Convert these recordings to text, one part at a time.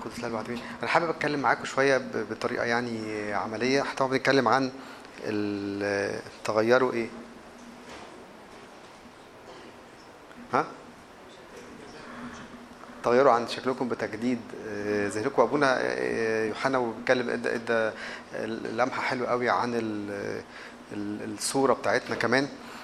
القدس لا بعد مين انا حابب اتكلم معاكم شويه ب- بطريقه يعني عمليه حتى بنتكلم عن ال- تغيروا ايه ها تغيروا عن شكلكم بتجديد آه، ذهنكم ابونا آه، يوحنا وبيتكلم ادى ادى لمحه حلوه قوي عن ال- ال- الصوره بتاعتنا كمان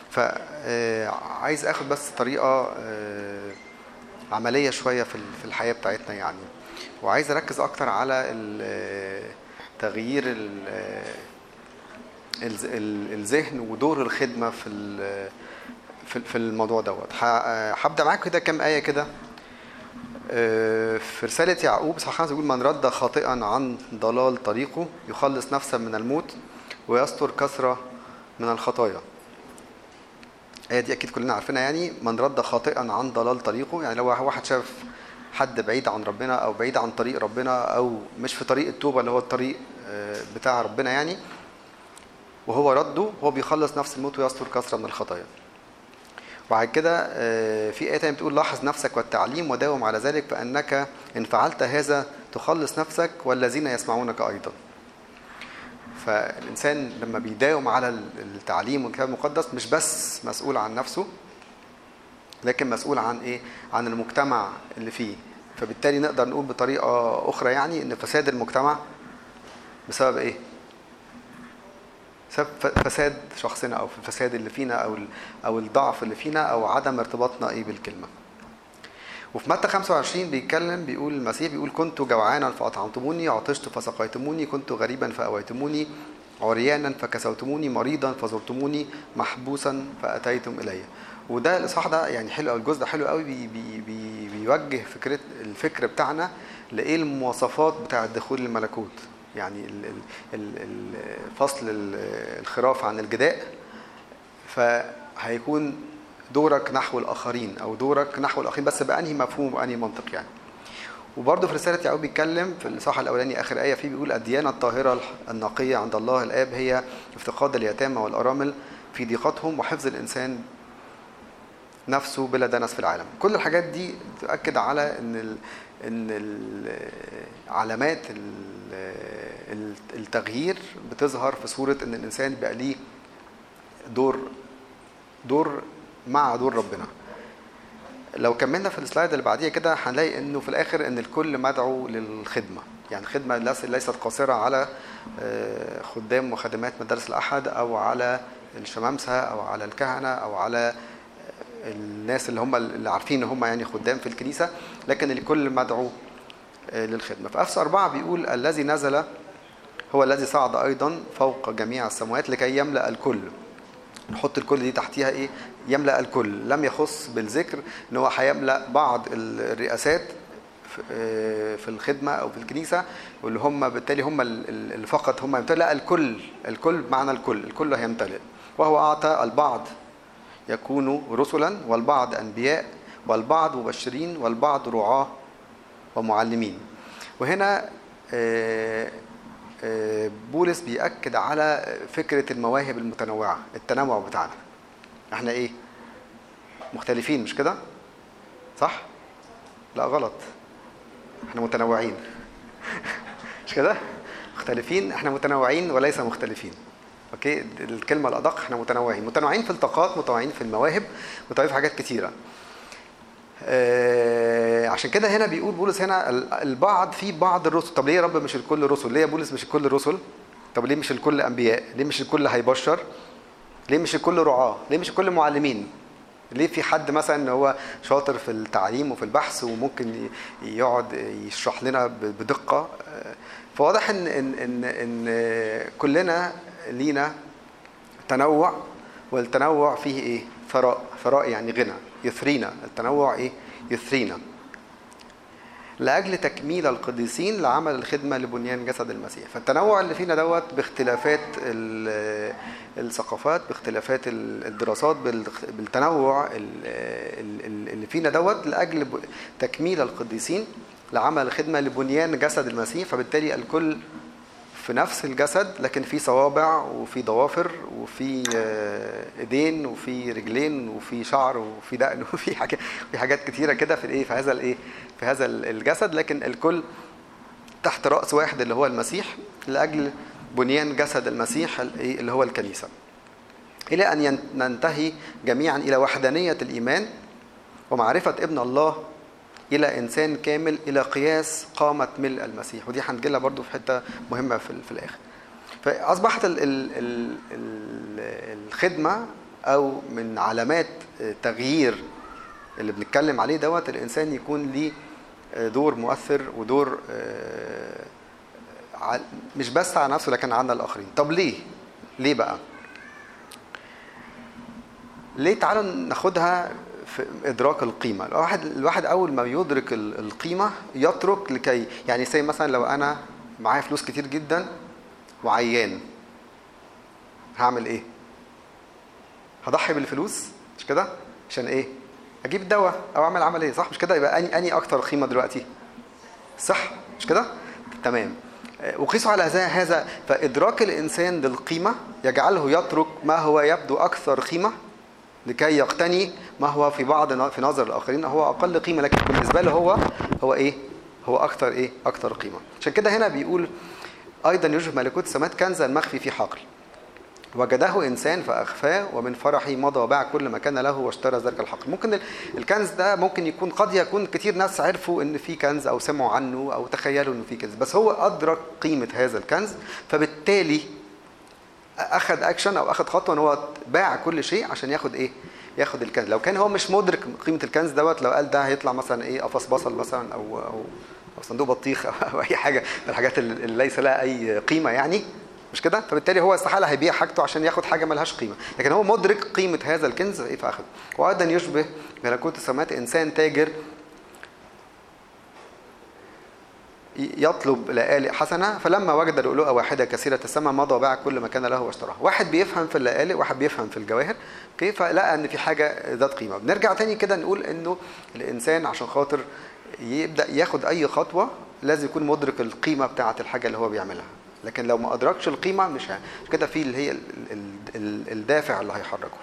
فعايز اخد بس طريقه آه، عمليه شويه في ال- في الحياه بتاعتنا يعني وعايز اركز اكتر على ال- تغيير ال- الز- ال- الذهن ودور الخدمه في ال- في في الموضوع دوت ه- هبدا معاكم كده كام ايه كده آه، في رسالة يعقوب صح خمسة يقول من رد خاطئا عن ضلال طريقه يخلص نفسه من الموت ويستر كثرة من الخطايا الآية دي أكيد كلنا عارفينها يعني من رد خاطئا عن ضلال طريقه يعني لو واحد شاف حد بعيد عن ربنا أو بعيد عن طريق ربنا أو مش في طريق التوبة اللي هو الطريق آه، بتاع ربنا يعني وهو رده هو بيخلص نفس الموت ويستر كثرة من الخطايا وبعد كده آه، في آية تانية بتقول لاحظ نفسك والتعليم وداوم على ذلك فأنك إن فعلت هذا تخلص نفسك والذين يسمعونك أيضا فالإنسان لما بيداوم على التعليم والكتاب المقدس مش بس مسؤول عن نفسه لكن مسؤول عن إيه؟ عن المجتمع اللي فيه فبالتالي نقدر نقول بطريقة أخرى يعني إن فساد المجتمع بسبب إيه؟ بسبب ف- فساد شخصنا او في الفساد اللي فينا او ال- او الضعف اللي فينا او عدم ارتباطنا ايه بالكلمه. وفي متى 25 بيتكلم بيقول المسيح بيقول كنت جوعانا فاطعمتموني عطشت فسقيتموني كنت غريبا فاويتموني عريانا فكسوتموني مريضا فزرتموني محبوسا فاتيتم الي. وده الاصحاح ده يعني حلو قوي الجزء ده حلو قوي بي بي بي بيوجه فكره الفكر بتاعنا لايه المواصفات بتاعه دخول الملكوت. يعني ال- ال- ال- ال- فصل ال- الخراف عن الجداء فهيكون دورك نحو الاخرين او دورك نحو الاخرين بس بانهي مفهوم وانهي منطق يعني وبرضه في رساله يعقوب بيتكلم في الاصحاح الاولاني اخر ايه فيه بيقول الديانه الطاهره النقيه عند الله الاب هي افتقاد اليتامى والارامل في ضيقتهم وحفظ الانسان نفسه بلا دنس في العالم كل الحاجات دي تؤكد على ان ال ان ال علامات ال- ال- التغيير بتظهر في صوره ان الانسان بقى ليه دور دور مع دور ربنا لو كملنا في السلايد اللي بعديها كده هنلاقي انه في الاخر ان الكل مدعو للخدمه يعني الخدمه ليس- ليست قاصره على آه، خدام وخادمات مدارس الاحد او على الشمامسه او على الكهنه او على الناس اللي هم اللي عارفين ان هم يعني خدام في الكنيسه لكن الكل مدعو آه، للخدمه في افسس أربعة بيقول الذي نزل هو الذي صعد ايضا فوق جميع السماوات لكي يملا الكل نحط الكل دي تحتيها ايه يملا الكل لم يخص بالذكر ان هو هيملا بعض الرئاسات في- آه، في الخدمه او في الكنيسه واللي هم بالتالي هم ال- ال- اللي فقط هم يمتلئ لا الكل الكل معنى الكل الكل هيمتلئ وهو اعطى البعض يكونوا رسلا والبعض انبياء والبعض مبشرين والبعض رعاه ومعلمين وهنا آه، آه، بولس بيأكد على فكرة المواهب المتنوعة التنوع بتاعنا احنا ايه مختلفين مش كده صح لا غلط احنا متنوعين مش كده مختلفين احنا متنوعين وليس مختلفين اوكي الكلمه الادق احنا متنوعين متنوعين في الطاقات متنوعين في المواهب متنوعين في حاجات كتيره آه، عشان كده هنا بيقول بولس هنا ال- البعض في بعض الرسل طب ليه يا رب مش الكل رسل ليه يا بولس مش الكل رسل طب ليه مش الكل انبياء ليه مش الكل هيبشر ليه مش الكل رعاه ليه مش الكل معلمين ليه في حد مثلا ان هو شاطر في التعليم وفي البحث وممكن ي- يقعد يشرح لنا ب- بدقه آه، فواضح ان ان ان, إن كلنا لينا تنوع والتنوع فيه ايه ثراء ثراء يعني غنى يثرينا التنوع ايه يثرينا لاجل تكميل القديسين لعمل الخدمه لبنيان جسد المسيح فالتنوع اللي فينا دوت باختلافات ال- الثقافات باختلافات ال- الدراسات بالخ- بالتنوع ال- ال- اللي فينا دوت لاجل ب- تكميل القديسين لعمل الخدمه لبنيان جسد المسيح فبالتالي الكل في نفس الجسد لكن في صوابع وفي ضوافر وفي آه، ايدين وفي رجلين وفي شعر وفي دقن وفي حاجات في حاجات كتيره كده في الايه في هذا الايه في هذا الجسد لكن الكل تحت راس واحد اللي هو المسيح لاجل بنيان جسد المسيح اللي هو الكنيسه الى ان ننتهي جميعا الى وحدانيه الايمان ومعرفه ابن الله الى انسان كامل الى قياس قامه ملء المسيح ودي هنجيلها برضو في حته مهمه في, في الاخر فاصبحت ال ال ال الخدمه او من علامات تغيير اللي بنتكلم عليه دوت الانسان يكون ليه دور مؤثر ودور مش بس على نفسه لكن على الاخرين طب ليه ليه بقى ليه تعالوا ناخدها في ادراك القيمه الواحد الواحد اول ما يدرك القيمه يترك لكي يعني زي مثلا لو انا معايا فلوس كتير جدا وعيان هعمل ايه هضحي بالفلوس مش كده عشان ايه اجيب دواء او اعمل عمليه صح مش كده يبقى اني اني اكتر قيمه دلوقتي صح مش كده تمام وقيسوا على هذا فادراك الانسان للقيمه يجعله يترك ما هو يبدو اكثر قيمه لكي يقتني ما هو في بعض في نظر الاخرين هو اقل قيمه لكن بالنسبه له هو هو ايه هو اكثر ايه اكثر قيمه عشان كده هنا بيقول ايضا يشبه ملكوت السماوات كنزا مخفي في حقل وجده انسان فاخفاه ومن فرحه مضى وباع كل ما كان له واشترى ذلك الحقل ممكن الكنز ده ممكن يكون قد يكون كتير ناس عرفوا ان في كنز او سمعوا عنه او تخيلوا انه في كنز بس هو ادرك قيمه هذا الكنز فبالتالي اخذ اكشن او اخذ خطوه ان هو باع كل شيء عشان ياخد ايه ياخد الكنز لو كان هو مش مدرك قيمه الكنز دوت لو قال ده هيطلع مثلا ايه قفص بصل مثلا او او او صندوق بطيخ او اي حاجه من الحاجات اللي ليس لها اي قيمه يعني مش كده فبالتالي هو استحاله هيبيع حاجته عشان ياخد حاجه ملهاش قيمه لكن هو مدرك قيمه هذا الكنز ايه فاخذ وايضا يشبه ملكوت السماوات انسان تاجر يطلب لآلئ حسنة فلما وجد لؤلؤة واحدة كثيرة الثمن مضى وباع كل ما كان له واشتراها واحد بيفهم في اللآلئ واحد بيفهم في الجواهر كيف لقى ان في حاجة ذات قيمة بنرجع تاني كده نقول انه الانسان عشان خاطر يبدأ ياخد اي خطوة لازم يكون مدرك القيمة بتاعة الحاجة اللي هو بيعملها لكن لو ما ادركش القيمة مش كده في اللي هي الدافع اللي هيحركه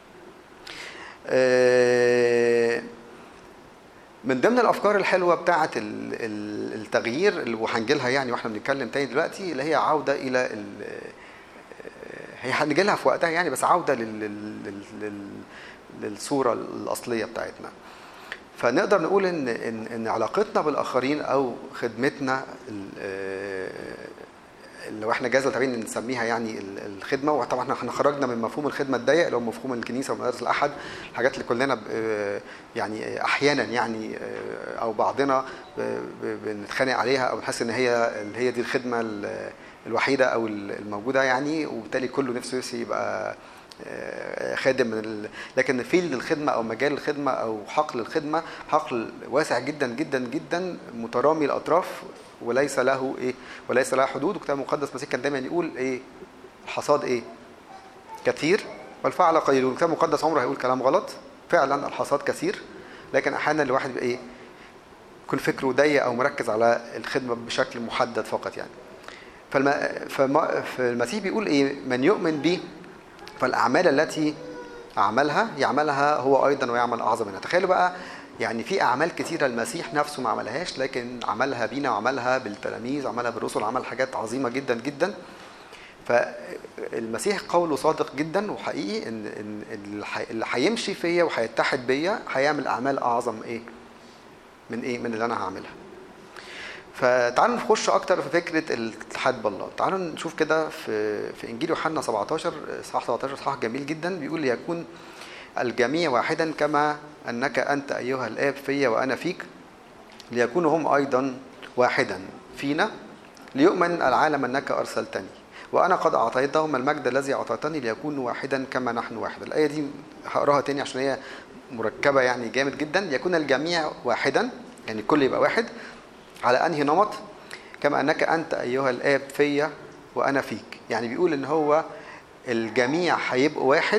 من ضمن الافكار الحلوه بتاعه التغيير اللي وهنجي لها يعني واحنا بنتكلم تاني دلوقتي اللي هي عوده الى هي هنجي لها في وقتها يعني بس عوده لل... للصوره الاصليه بتاعتنا فنقدر نقول ان ان, إن علاقتنا بالاخرين او خدمتنا لو احنا جاز تعبين نسميها يعني الخدمه وطبعا احنا خرجنا من مفهوم الخدمه الضيق اللي هو مفهوم الكنيسه ومدارس الاحد الحاجات اللي كلنا يعني احيانا يعني او بعضنا بنتخانق عليها او بنحس ان هي اللي هي دي الخدمه الوحيده او الموجوده يعني وبالتالي كله نفسه يبقى خادم من ال... لكن فيلد الخدمه او مجال الخدمه او حقل الخدمه حقل واسع جدا جدا جدا مترامي الاطراف وليس له ايه وليس له حدود والكتاب المقدس المسيح كان دايما يقول ايه الحصاد ايه كثير والفعل قليل الكتاب المقدس عمره هيقول كلام غلط فعلا الحصاد كثير لكن احيانا الواحد بيبقى ايه يكون فكره ضيق او مركز على الخدمه بشكل محدد فقط يعني فالم... فما... فالمسيح بيقول ايه من يؤمن بي فالاعمال التي اعملها يعملها هو ايضا ويعمل اعظم منها تخيلوا بقى يعني في اعمال كتيره المسيح نفسه ما عملهاش لكن عملها بينا وعملها بالتلاميذ وعملها بالرسل عمل حاجات عظيمه جدا جدا فالمسيح قوله صادق جدا وحقيقي ان ان اللي هيمشي فيا وهيتحد بيا هيعمل اعمال اعظم ايه من ايه من اللي انا هعملها فتعالوا نخش اكتر في فكره الاتحاد بالله تعالوا نشوف كده في في انجيل يوحنا 17 اصحاح 17 اصحاح جميل جدا بيقول ليكون الجميع واحدا كما انك انت ايها الاب فيا وانا فيك ليكونوا هم ايضا واحدا فينا ليؤمن العالم انك ارسلتني وانا قد اعطيتهم المجد الذي اعطيتني ليكونوا واحدا كما نحن واحد الايه دي هقراها تاني عشان هي مركبه يعني جامد جدا يكون الجميع واحدا يعني الكل يبقى واحد على انهي نمط كما انك انت ايها الاب فيا وانا فيك يعني بيقول ان هو الجميع هيبقوا واحد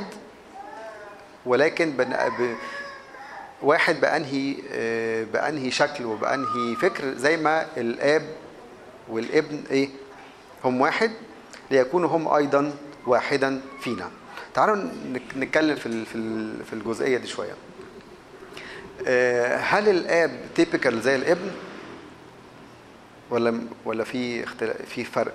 ولكن بن... ب... واحد بانهي بانهي شكل وبانهي فكر زي ما الاب والابن ايه هم واحد ليكونوا هم ايضا واحدا فينا تعالوا نتكلم في في الجزئيه دي شويه هل الاب تيبيكال زي الابن ولا ولا في اختلاف في فرق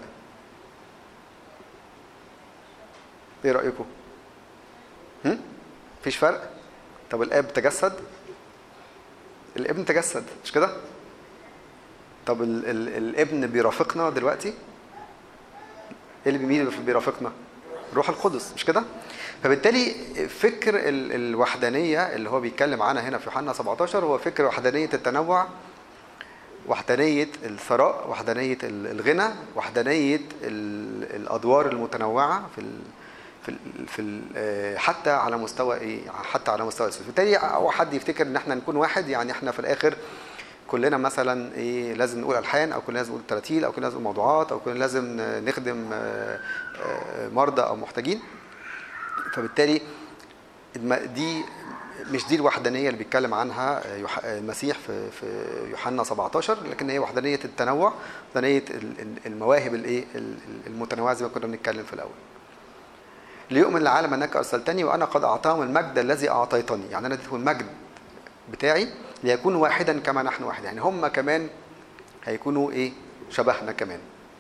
ايه رايكم هم مفيش فرق طب الاب تجسد الابن تجسد مش كده طب ال ال الابن بيرافقنا دلوقتي ايه اللي مين اللي بيرافقنا روح القدس مش كده فبالتالي فكر ال الوحدانيه اللي هو بيتكلم عنها هنا في يوحنا 17 هو فكر وحدانيه التنوع وحدانيه الثراء وحدانيه الغنى وحدانيه الادوار المتنوعه في ال في ال في ال حتى على مستوى ايه حتى على مستوى السلوك بالتالي او حد يفتكر ان احنا نكون واحد يعني احنا في الاخر كلنا مثلا ايه لازم نقول الحان او كلنا لازم نقول تراتيل او كلنا لازم نقول موضوعات او كلنا لازم نخدم مرضى او محتاجين فبالتالي دي مش دي الوحدانيه اللي بيتكلم عنها المسيح في في يوحنا 17 لكن هي وحدانيه التنوع وحدانيه المواهب الايه المتنوعه زي ما كنا بنتكلم في الاول ليؤمن العالم انك ارسلتني وانا قد اعطاهم المجد الذي اعطيتني يعني انا اديتهم المجد بتاعي ليكونوا واحدا كما نحن واحد يعني هم كمان هيكونوا ايه شبهنا كمان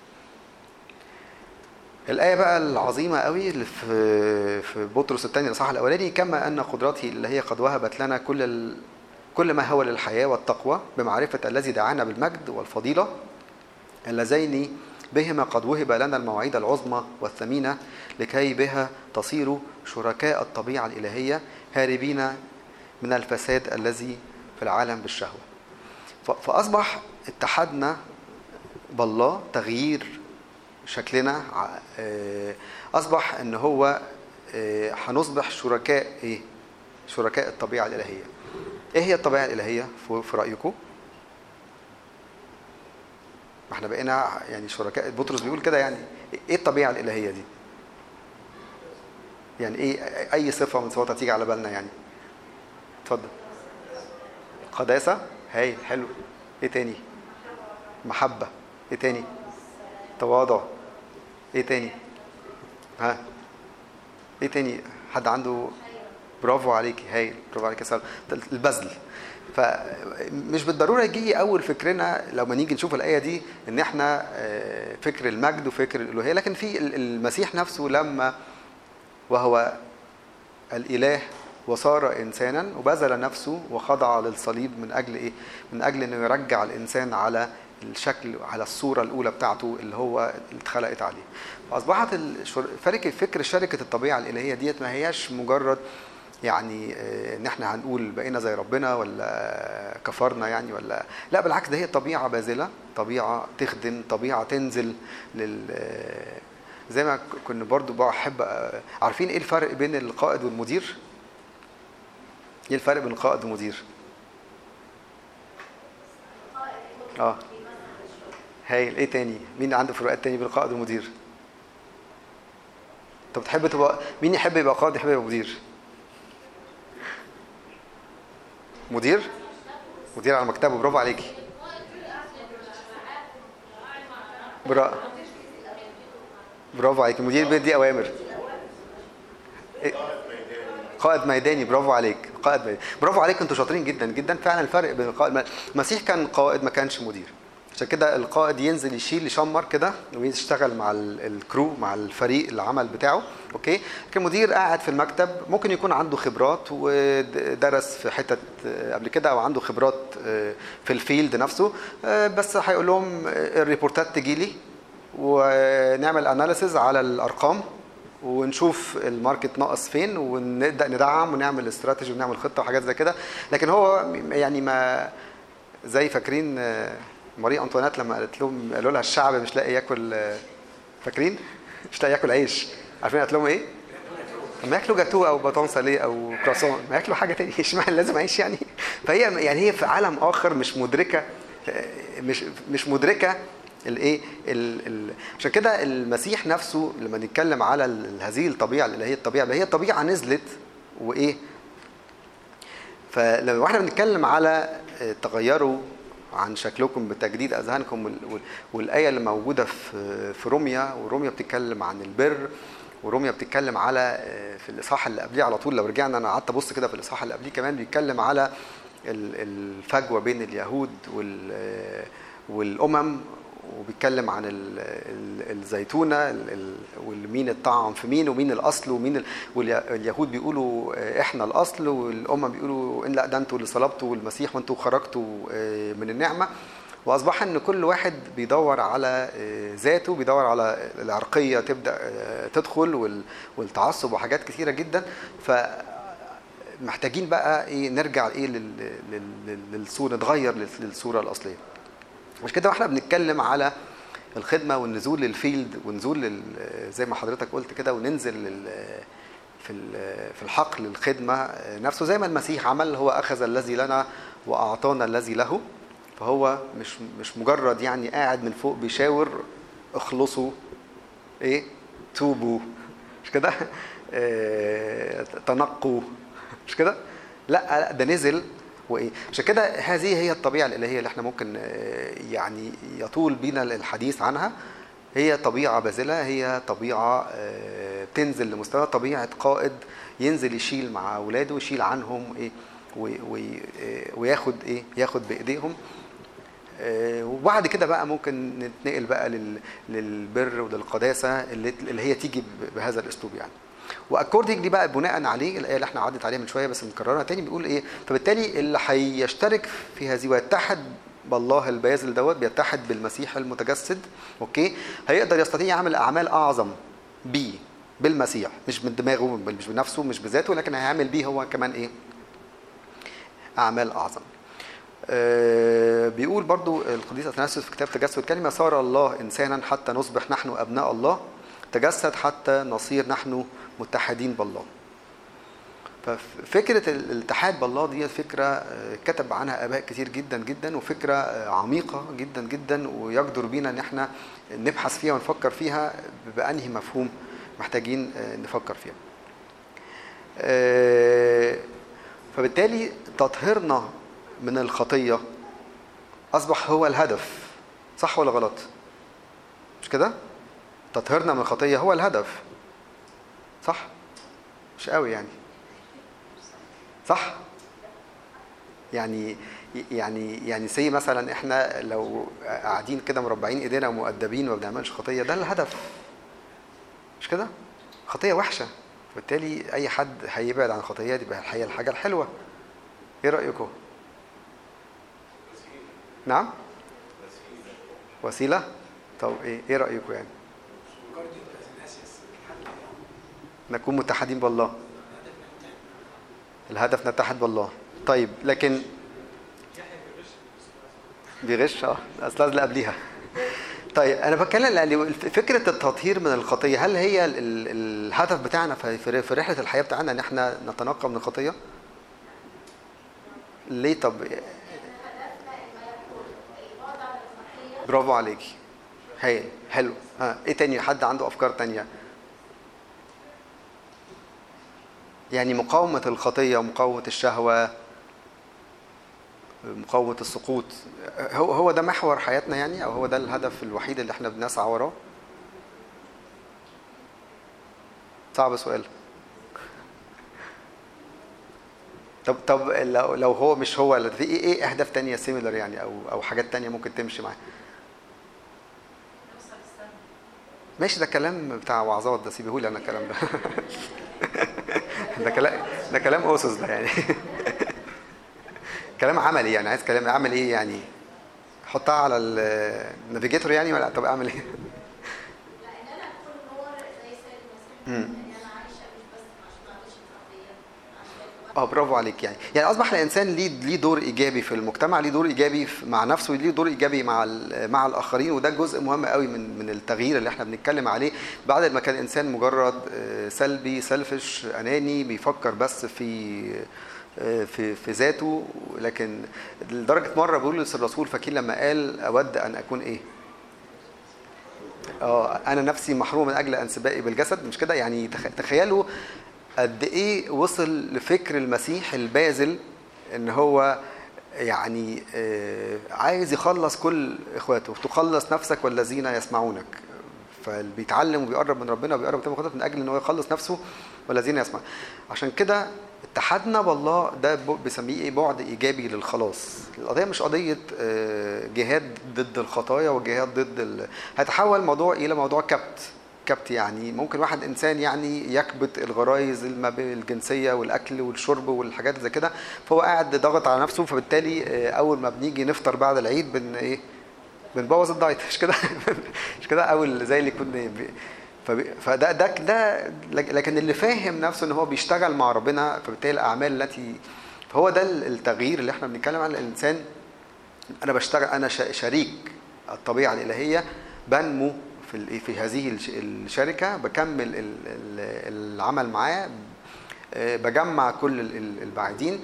الآية بقى العظيمة قوي اللي في في بطرس الثاني الإصحاح الأولاني كما أن قدرته اللي هي قد وهبت لنا كل ال... كل ما هو للحياة والتقوى بمعرفة الذي دعانا بالمجد والفضيلة اللذين بهما قد وهب لنا المواعيد العظمى والثمينة لكي بها تصيروا شركاء الطبيعة الإلهية هاربين من الفساد الذي في العالم بالشهوة فأصبح اتحادنا بالله تغيير شكلنا أصبح أن هو هنصبح شركاء إيه؟ شركاء الطبيعة الإلهية إيه هي الطبيعة الإلهية في رأيكم؟ ما احنا بقينا يعني شركاء بطرس بيقول كده يعني ايه الطبيعه الالهيه دي يعني ايه اي صفه من صفاتها تيجي على بالنا يعني اتفضل قداسه هايل حلو ايه تاني محبه ايه تاني تواضع ايه تاني ها ايه تاني حد عنده برافو عليكي هايل برافو عليكي يا البذل فمش بالضروره يجي اول فكرنا لما نيجي نشوف الايه دي ان احنا فكر المجد وفكر الالوهيه لكن في المسيح نفسه لما وهو الاله وصار انسانا وبذل نفسه وخضع للصليب من اجل ايه من اجل انه يرجع الانسان على الشكل على الصوره الاولى بتاعته اللي هو اللي اتخلقت عليه فاصبحت فرق فكر شركه الطبيعه الالهيه ديت ما هياش مجرد يعني ان احنا هنقول بقينا زي ربنا ولا كفرنا يعني ولا لا بالعكس ده هي طبيعه باذله طبيعه تخدم طبيعه تنزل لل زي ما كنا برضو بحب عارفين ايه الفرق بين القائد والمدير ايه الفرق بين القائد والمدير اه هايل ايه تاني مين عنده فروقات تاني بين القائد والمدير طب تحب تبقى مين يحب يبقى قائد يحب يبقى مدير مدير مدير على مكتبه برافو عليكي برا برافو عليك المدير بيدي اوامر إيه؟ قائد ميداني برافو عليك قائد ميداني برافو عليك انتوا شاطرين جدا جدا فعلا الفرق بين القائد المسيح كان قائد ما كانش مدير عشان كده القائد ينزل يشيل يشمر كده ويشتغل مع الكرو مع الفريق العمل بتاعه اوكي لكن المدير قاعد في المكتب ممكن يكون عنده خبرات ودرس في حتت قبل كده او عنده خبرات في الفيلد نفسه بس هيقول لهم الريبورتات تجي لي ونعمل اناليسز على الارقام ونشوف الماركت ناقص فين ونبدا ندعم ونعمل استراتيجي ونعمل خطه وحاجات زي كده لكن هو يعني ما زي فاكرين ماري انطوانيت لما قالت لهم قالوا لها الشعب مش لاقي ياكل فاكرين مش لاقي ياكل عيش عارفين قالت لهم ايه ما ياكلوا جاتوه او باتون ساليه او كراسون ما ياكلوا حاجه تانية اشمعنى لازم عيش يعني فهي يعني هي في عالم اخر مش مدركه مش مش مدركه الايه عشان كده المسيح نفسه لما نتكلم على هذه الطبيعه اللي هي الطبيعه اللي هي طبيعه نزلت وايه فلما احنا بنتكلم على تغيروا عن شكلكم بتجديد اذهانكم والايه اللي موجوده في في روميا وروميا بتتكلم عن البر وروميا بتتكلم على في الاصحاح اللي قبليه على طول لو رجعنا انا قعدت ابص كده في الاصحاح اللي قبليه كمان بيتكلم على الفجوه بين اليهود والامم وبيتكلم عن ال- ال- الزيتونه ال- ال- ومين الطعم في مين ومين الاصل ومين ال- واليهود بيقولوا آه، احنا الاصل والامم بيقولوا ان لا ده انتوا اللي صلبتوا المسيح وانتوا خرجتوا آه، من النعمه واصبح ان كل واحد بيدور على آه، ذاته بيدور على العرقيه تبدا آه، تدخل وال- والتعصب وحاجات كثيره جدا ف محتاجين بقى ايه نرجع ايه لل- لل- لل- للصوره نتغير لل- للصوره الاصليه مش كده واحنا بنتكلم على الخدمه والنزول للفيلد ونزول لل... زي ما حضرتك قلت كده وننزل لل... في ال- في الحقل الخدمه نفسه زي ما المسيح عمل هو اخذ الذي لنا واعطانا الذي له فهو مش مش مجرد يعني قاعد من فوق بيشاور اخلصوا ايه توبوا مش كده آه، تنقوا مش كده لا ده نزل وايه عشان كده هذه هي الطبيعه الالهيه اللي احنا ممكن آه، يعني يطول بينا الحديث عنها هي طبيعه باذله هي طبيعه آه، تنزل لمستوى طبيعه قائد ينزل يشيل مع اولاده ويشيل عنهم ايه وي- وي- آه، وياخد ايه ياخد بايديهم آه، وبعد كده بقى ممكن نتنقل بقى لل- للبر وللقداسه اللي اللي هي تيجي ب- بهذا الاسلوب يعني واكوردنج بقى بناء عليه الايه اللي احنا عدت عليها من شويه بس نكررها تاني بيقول ايه فبالتالي اللي هيشترك في هذه ويتحد بالله الباذل دوت بيتحد بالمسيح المتجسد اوكي هيقدر يستطيع يعمل اعمال اعظم بيه بالمسيح مش من دماغه مش بنفسه مش بذاته لكن هيعمل بيه هو كمان ايه اعمال اعظم آه، بيقول برضو القديس اثناسيوس في كتاب تجسد الكلمه صار الله انسانا حتى نصبح نحن ابناء الله تجسد حتى نصير نحن متحدين بالله ففكره الاتحاد بالله دي فكره آه، كتب عنها اباء كتير جدا جدا وفكره آه، عميقه جدا جدا ويقدر بينا ان احنا نبحث فيها ونفكر فيها بانهي مفهوم محتاجين آه، نفكر فيها آه، فبالتالي تطهيرنا من الخطيه اصبح هو الهدف صح ولا غلط مش كده تطهيرنا من الخطيه هو الهدف صح مش قوي يعني صح يعني يعني يعني سي مثلا احنا لو قاعدين كده مربعين ايدينا ومؤدبين وما بنعملش خطيه ده الهدف مش كده خطيه وحشه بالتالي اي حد هيبعد عن الخطيه دي يبقى الحقيقه الحاجه الحلوه ايه رايكم نعم وسيله طب ايه ايه رايكم يعني نكون متحدين بالله الهدف نتحد بالله طيب لكن بيغش اه اصل اللي قبليها طيب انا بتكلم يعني فكره التطهير من الخطيه هل هي ال- ال- الهدف بتاعنا في في- في رحله الحياه بتاعنا ان احنا نتنقى من الخطيه ليه طب برافو عليكي هايل حلو ها ايه تاني حد عنده افكار تانية يعني مقاومة الخطية ومقاومة الشهوة مقاومة السقوط هو هو ده محور حياتنا يعني او هو ده الهدف الوحيد اللي احنا بنسعى وراه صعب سؤال طب طب لو لو هو مش هو في ايه ايه اهداف تانية سيميلر يعني او او حاجات تانية ممكن تمشي معاه ماشي ده كلام بتاع وعظات ده سيبيهولي انا الكلام ده ده كلام ده كلام اسس ده يعني كلام عملي يعني عايز كلام اعمل ايه يعني حطها على النافيجيتور يعني ولا طب اعمل ايه لان انا اكون نور زي سيد المسيح مم. يعني انا عايشه مش بس عشان ما اعملش خطيه عشان اه برافو عليك يعني يعني اصبح الانسان ليه ليه دور ايجابي في المجتمع ليه دور ايجابي في- مع نفسه ليه دور ايجابي مع ال- مع الاخرين وده جزء مهم قوي من من التغيير اللي احنا بنتكلم عليه بعد ما كان الانسان مجرد آه، سلبي سلفش اناني بيفكر بس في آه، في في ذاته لكن لدرجه مره بولس الرسول فاكرين لما قال اود ان اكون ايه اه انا نفسي محروم من اجل انسبائي بالجسد مش كده يعني تخ- تخيلوا قد ايه وصل لفكر المسيح الباذل ان هو يعني آه، عايز يخلص كل اخواته تخلص نفسك والذين يسمعونك فبيتعلم وبيقرب من ربنا وبيقرب من المقدس من اجل ان هو يخلص نفسه والذين يسمع عشان كده اتحادنا بالله ده ب- بسميه ايه بعد ايجابي للخلاص القضيه مش قضيه آه، جهاد ضد الخطايا وجهاد ضد ال... هيتحول الموضوع الى موضوع كبت كبت يعني ممكن واحد انسان يعني يكبت الغرائز الم- الجنسيه والاكل والشرب والحاجات زي كده فهو قاعد ضاغط على نفسه فبالتالي آه، اول ما بنيجي نفطر بعد العيد بن ايه بنبوظ الدايت مش كده مش كده اول زي اللي يكون بي- فبي- فده ده ده لكن اللي فاهم نفسه ان هو بيشتغل مع ربنا فبالتالي الاعمال التي فهو ده التغيير اللي احنا بنتكلم عن الانسان انا بشتغل انا ش- شريك الطبيعه الالهيه بنمو في ال- في هذه الش- الشركه بكمل ال- ال- العمل معاه آه، بجمع كل ال- ال- البعيدين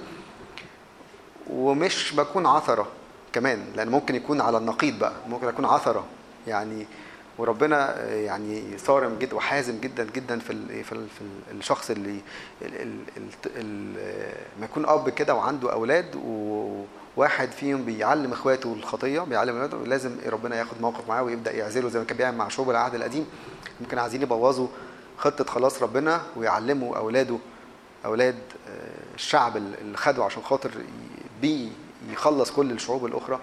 ومش بكون عثره كمان لان ممكن يكون على النقيض بقى ممكن اكون عثره يعني وربنا آه، يعني صارم جدا وحازم جدا جدا في ال في, ال في ال- الشخص اللي ال ال ال ال ما يكون اب كده وعنده اولاد وواحد فيهم بيعلم اخواته الخطيه بيعلم اولاده لازم ربنا ياخد موقف معاه ويبدا يعزله زي ما كان بيعمل مع شعوب العهد القديم ممكن عايزين يبوظوا خطه خلاص ربنا ويعلموا اولاده اولاد آه، الشعب اللي خدوا عشان خاطر ي- بيه يخلص كل الشعوب الاخرى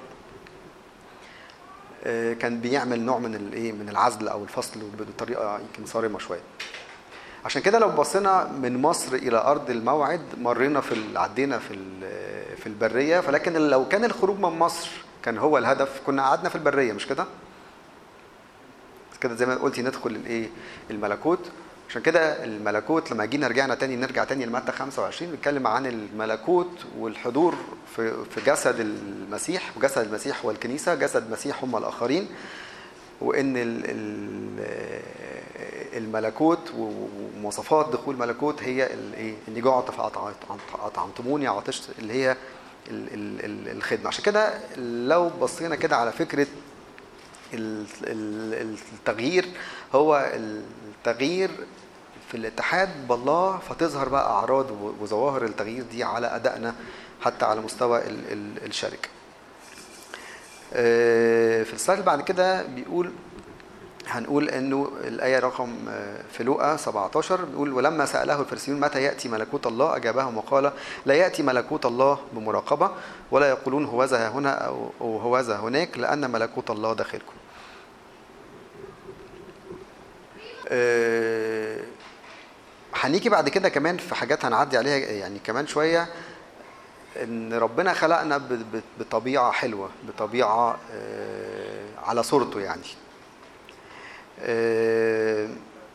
آه، كان بيعمل نوع من الايه من العزل او الفصل بطريقه يمكن صارمه شويه عشان كده لو بصينا من مصر الى ارض الموعد مرينا في ال- عدينا في ال- في البريه فلكن لو كان الخروج من مصر كان هو الهدف كنا قعدنا في البريه مش كده كده زي ما قلتي ندخل الايه الملكوت عشان كده الملكوت لما جينا رجعنا تاني نرجع تاني لمتى 25 بنتكلم عن الملكوت والحضور في في جسد المسيح وجسد المسيح هو الكنيسه جسد المسيح هم الاخرين وان ال- ال- الملكوت ومواصفات دخول الملكوت هي الايه اللي جعت فاطعمتموني عطشت اللي هي ال- ال- ال- الخدمه عشان كده لو بصينا كده على فكره ال- ال- التغيير هو التغيير في الاتحاد بالله فتظهر بقى اعراض وظواهر التغيير دي على ادائنا حتى على مستوى ال- ال- الشركه. آه، في السلايد اللي بعد كده بيقول هنقول انه الايه رقم آه، في لوقا 17 بيقول ولما ساله الفريسيون متى ياتي ملكوت الله اجابهم وقال لا ياتي ملكوت الله بمراقبه ولا يقولون هوذا هنا او أو هوذا هناك لان ملكوت الله داخلكم. آه، هنيجي بعد كده كمان في حاجات هنعدي عليها يعني كمان شويه ان ربنا خلقنا ب- ب- بطبيعه حلوه بطبيعه آه، على صورته يعني آه،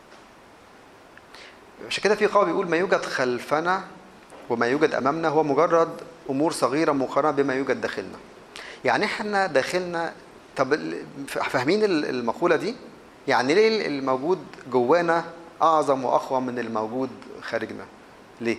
عشان كده في قول بيقول ما يوجد خلفنا وما يوجد امامنا هو مجرد امور صغيره مقارنه بما يوجد داخلنا يعني احنا داخلنا طب ال- فاهمين ال- المقوله دي يعني ليه الموجود جوانا اعظم واقوى من الموجود خارجنا ليه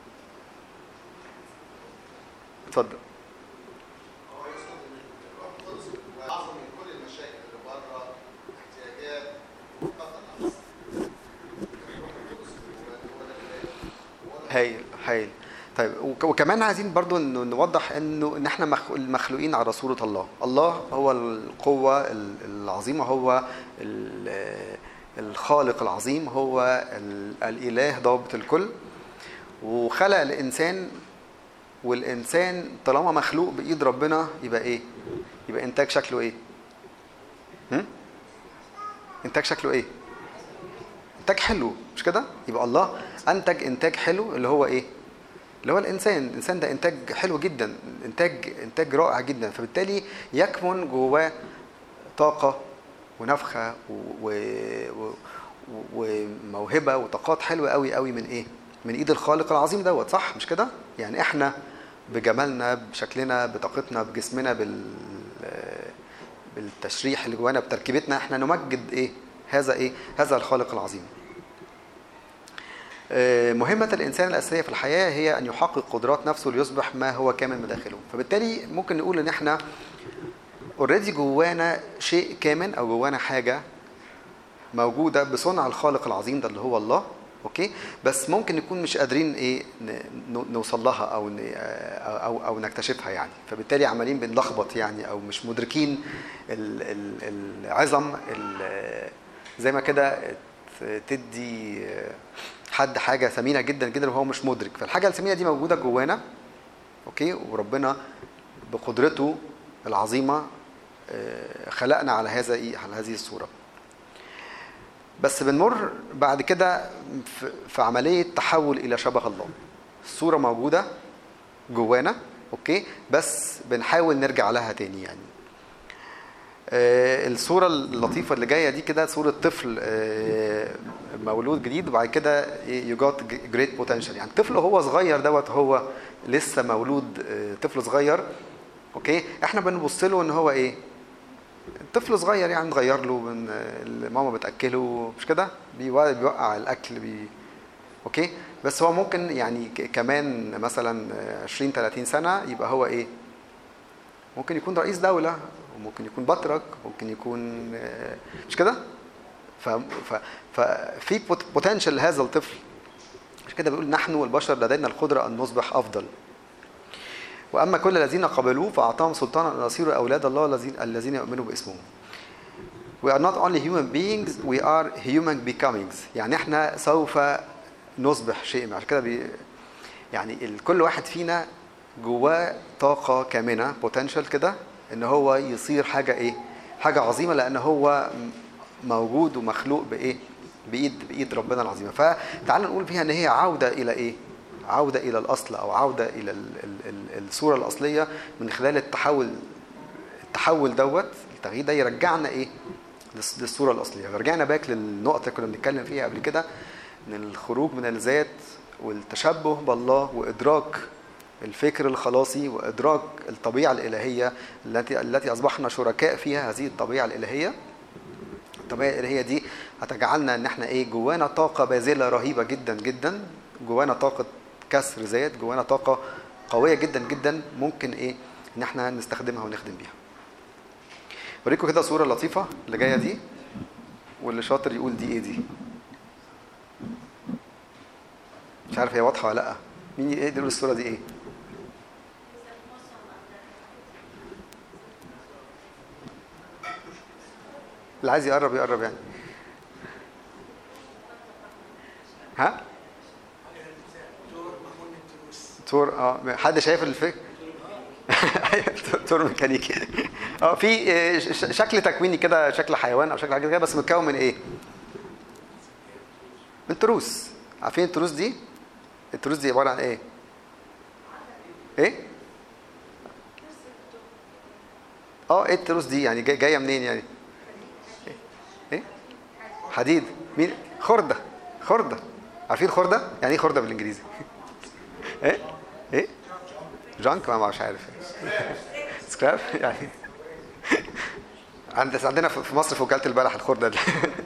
اتفضل هو يقصد ان الروح القدس هو اعظم من كل المشاكل اللي بره احتياجات فقط الروح القدس هو هو ده هو ده هايل هايل طيب وك- وكمان عايزين برضو انه نوضح انه ان احنا مخ- المخلوقين على صورة الله الله هو القوة ال- العظيمة هو ال- الخالق العظيم هو ال- الاله ضابط الكل وخلق الانسان والانسان طالما مخلوق بايد ربنا يبقى ايه يبقى انتاج شكله ايه هم؟ انتاج شكله ايه انتاج حلو مش كده يبقى الله انتج انتاج حلو اللي هو ايه اللي هو الانسان الانسان ده انتاج حلو جدا انتاج انتاج رائع جدا فبالتالي يكمن جواه طاقه ونفخه و... و... و... وموهبه وطاقات حلوه قوي قوي من ايه من ايد الخالق العظيم دوت صح مش كده يعني احنا بجمالنا بشكلنا بطاقتنا بجسمنا بال بالتشريح اللي جوانا بتركيبتنا احنا نمجد ايه هذا ايه هذا الخالق العظيم آه، مهمة الإنسان الأساسية في الحياة هي أن يحقق قدرات نفسه ليصبح ما هو كامل من داخله فبالتالي ممكن نقول إن إحنا اوريدي جوانا شيء كامن أو جوانا حاجة موجودة بصنع الخالق العظيم ده اللي هو الله اوكي بس ممكن نكون مش قادرين ايه ن- ن- نوصل لها او ن- او او نكتشفها يعني فبالتالي عمالين بنلخبط يعني او مش مدركين ال- ال- العظم ال- زي ما كده ت- تدي حد حاجه ثمينه جدا جدا وهو مش مدرك فالحاجه الثمينه دي موجوده جوانا اوكي وربنا بقدرته العظيمه آه، خلقنا على هذا ايه على هذه الصوره بس بنمر بعد كده في- في عمليه تحول الى شبه الله الصوره موجوده جوانا اوكي بس بنحاول نرجع لها تاني يعني آه، الصورة اللطيفة اللي جاية دي كده صورة طفل آه، مولود جديد وبعد كده يو جوت جريت بوتنشال يعني الطفل وهو صغير دوت هو لسه مولود آه، طفل صغير اوكي احنا بنبص له ان هو ايه طفل صغير يعني نغير له من آه، ماما بتاكله مش كده بيوا- بيوقع الاكل بي اوكي بس هو ممكن يعني ك- كمان مثلا آه، 20 30 سنه يبقى هو ايه ممكن يكون رئيس دولة وممكن يكون بطرك ممكن يكون آه، مش كده ف ف ففي بوتنشال لهذا الطفل مش كده بيقول نحن والبشر لدينا القدرة أن نصبح أفضل وأما كل الذين قبلوه فأعطاهم سلطانا أن يصيروا أولاد الله الذين الذين يؤمنوا باسمه We are not only human beings we are human becomings يعني احنا سوف نصبح شيء عشان كده بي يعني ال- كل واحد فينا جواه طاقة كامنة بوتنشال كده ان هو يصير حاجة ايه حاجة عظيمة لان هو م- موجود ومخلوق بايه بايد بايد ربنا العظيمة فتعال نقول فيها ان هي عودة الى ايه عودة الى الاصل او عودة الى ال ال ال الصورة الاصلية من خلال التحول التحول دوت التغيير ده يرجعنا ايه للص- للصوره الاصليه رجعنا باك للنقطه اللي كنا بنتكلم فيها قبل كده ان الخروج من الذات والتشبه بالله وادراك الفكر الخلاصي وادراك الطبيعه الالهيه التي التي اصبحنا شركاء فيها هذه الطبيعه الالهيه الطبيعه الالهيه دي هتجعلنا ان احنا ايه جوانا طاقه باذله رهيبه جدا جدا جوانا طاقه كسر ذات جوانا طاقه قويه جدا جدا ممكن ايه ان احنا نستخدمها ونخدم بيها اوريكم كده صوره لطيفه اللي جايه دي واللي شاطر يقول دي ايه دي مش عارف هي واضحه ولا لا مين ايه يقول الصوره دي ايه اللي عايز يقرب يقرب يعني ها تور اه حد شايف الفكر ايوه تور ميكانيكي اه في آه، ش- ش- شكل تكويني كده شكل حيوان او شكل حاجه كده بس متكون من ايه من تروس عارفين التروس دي التروس دي عباره عن ايه ايه اه ايه التروس دي يعني جاي- جايه منين يعني ايه حديد مين خرده خرده عارفين خرده يعني ايه خرده بالانجليزي ايه ايه جانك ما مش عارف سكراب يعني عند عندنا في في مصر في وكاله البلح الخرده دي